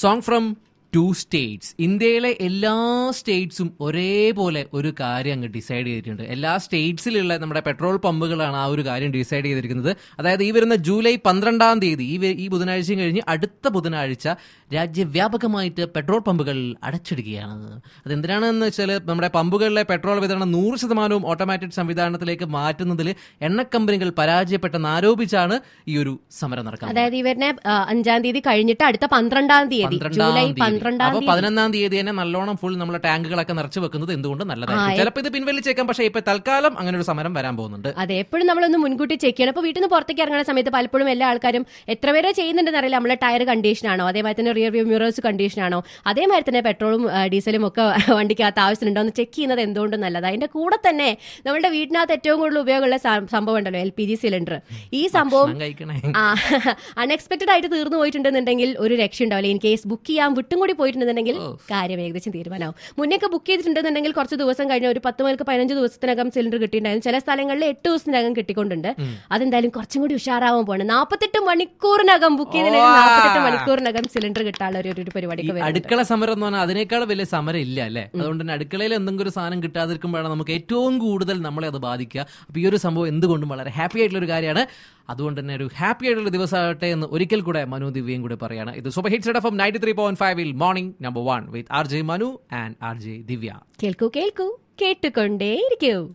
Song from to States ഇന്ത്യയിലെ എല്ലാ സ്റ്റേറ്റ്സും ഒരേപോലെ ഒരു കാര്യം അങ്ങ് ഡിസൈഡ് ചെയ്തിട്ടുണ്ട് എല്ലാ സ്റ്റേറ്റ്സിലുള്ള നമ്മുടെ പെട്രോൾ പമ്പുകളാണ് ആ ഒരു കാര്യം ഡിസൈഡ് ചെയ്തിരിക്കുന്നത് അതായത് ഈ വരുന്ന ജൂലൈ പന്ത്രണ്ടാം തീയതി ഈ വ- ഈ ബുധനാഴ്ചയും കഴിഞ്ഞ് അടുത്ത ബുധനാഴ്ച രാജ്യവ്യാപകമായിട്ട് പെട്രോൾ പമ്പുകൾ അടച്ചിടുകയാണ് അതെന്തിനാണെന്ന് വെച്ചാൽ നമ്മുടെ പമ്പുകളിലെ പെട്രോൾ വിതരണം നൂറ് ശതമാനവും ഓട്ടോമാറ്റിക് സംവിധാനത്തിലേക്ക് മാറ്റുന്നതിൽ എണ്ണ കമ്പനികൾ പരാജയപ്പെട്ടെന്ന് ആരോപിച്ചാണ് ഈ ഒരു സമരം നടക്കുന്നത് അതായത് ഇവരുടെ ആ, അഞ്ചാം തീയതി കഴിഞ്ഞിട്ട് അടുത്ത പന്ത്രണ്ടാം തീയതി പന്ത്രണ്ടാം ജൂലൈ തീയതി. പന്ത്രണ്ടാം അപ്പൊ തീയതി പതിനൊന്നാം തീയതി തന്നെ നല്ലോണം ഫുൾ നമ്മളെ ടാങ്കുകളൊക്കെ നിറച്ചു വെക്കുന്നത് എന്തുകൊണ്ട് നല്ലതായിരിക്കും ചിലപ്പോൾ ഇത് പിൻവലിച്ചേക്കാം പക്ഷേ ഇപ്പൊ തൽക്കാലം അങ്ങനെ ഒരു സമരം വരാൻ പോകുന്നുണ്ട് അതെ എപ്പോഴും നമ്മളൊന്ന് മുൻകൂട്ടി ചെക്ക് ചെയ്യണം അപ്പോൾ വീട്ടിൽ നിന്ന് പുറത്തേക്ക് ഇറങ്ങുന്ന സമയത്ത് പലപ്പോഴും എല്ലാ ആൾക്കാരും എത്ര പേരെ ചെയ്യുന്നുണ്ടെന്ന് അറിയില്ല നമ്മളെ ടയർ കണ്ടീഷൻ ആണോ അതേമാതിരി തന്നെ റിയർ വ്യൂ മിറേഴ്സ് കണ്ടീഷൻ ആണോ അതേമാതിരി തന്നെ പെട്രോളും ആ, ഡീസലും ഒക്കെ വണ്ടിക്കകത്ത് ആവശ്യമുണ്ടോ എന്ന് ചെക്ക് ചെയ്യുന്നത് എന്തുകൊണ്ടും നല്ലത് അതിന്റെ കൂടെ തന്നെ നമ്മുടെ വീട്ടിനകത്ത് ഏറ്റവും കൂടുതൽ ഉപയോഗമുള്ള സം- സംഭവം ഉണ്ടല്ലോ എൽ പി ജി സിലിണ്ടർ ഈ സംഭവം ഭക്ഷണം കഴിക്കണേ അൺഎക്സ്പെക്ടഡ് ആയിട്ട് തീർന്നു പോയിട്ടുണ്ടെന്നുണ്ടെങ്കിൽ ഒരു രക്ഷ ഉണ്ടാവില്ല ഇൻ കേസ് ബുക്ക് ചെയ്യാൻ വിട്ടും കൂടി പോയിട്ടുണ്ടെന്നുണ്ടെങ്കിൽ കാര്യം ഏകദേശം തീരുമാനമാവും മുന്നേക്ക് ബുക്ക് ചെയ്തിട്ടുണ്ടെന്നുണ്ടെങ്കിൽ കുറച്ച് ദിവസം കഴിഞ്ഞ ഒരു പത്ത് മുതൽ പതിനഞ്ച് ദിവസത്തിനകം സിലിണ്ടർ കിട്ടിയിട്ടുണ്ടായിരുന്നു ചില സ്ഥലങ്ങളിൽ എട്ട് ദിവസത്തിനകം കിട്ടിക്കൊണ്ടുണ്ട് അതെന്തായാലും കുറച്ചും കൂടി ഉഷാറാവാൻ പോകണം നാൽപ്പത്തെട്ട് മണിക്കൂറിനകം ബുക്ക് ചെയ്തിട്ടുണ്ടെങ്കിൽ നാൽപ്പത്തെട്ട് മണിക്കൂറിനകം സിലിണ്ടർ കിട്ടാനുള്ള ഒരു ഒരു പരിപാടിക്ക് വരുന്നുണ്ട് അടുക്കള സമരം എന്ന് പറഞ്ഞാൽ അതിനേക്കാൾ വലിയ സമരം ഇല്ല അല്ലേ അതുകൊണ്ട് തന്നെ അടുക്കളയിൽ എന്തെങ്കിലും ഒരു സാധനം കിട്ടാതിരിക്കുമ്പോഴാണ് നമുക്ക് ഏറ്റവും കൂടുതൽ നമ്മളെ അത് ബാധിക്കുക അപ്പൊ ഈ ഒരു സംഭവം എന്തുകൊണ്ടും വളരെ ഹാപ്പി ആയിട്ടുള്ള ഒരു കാര്യമാണ് അതുകൊണ്ട് തന്നെ ഒരു ഹാപ്പി ആയിട്ടുള്ള ദിവസമാകട്ടെ എന്ന് ഒരിക്കൽ കൂടെ മനു ദിവ്യയും കൂടെ പറയാണ് ഇത് super hit F ninety three point ഫൈവിൽ morning number one with R J Manu and R J Divya കേൾക്കൂ കേൾക്കൂ കേട്ടുകൊണ്ടേയിരിക്കൂ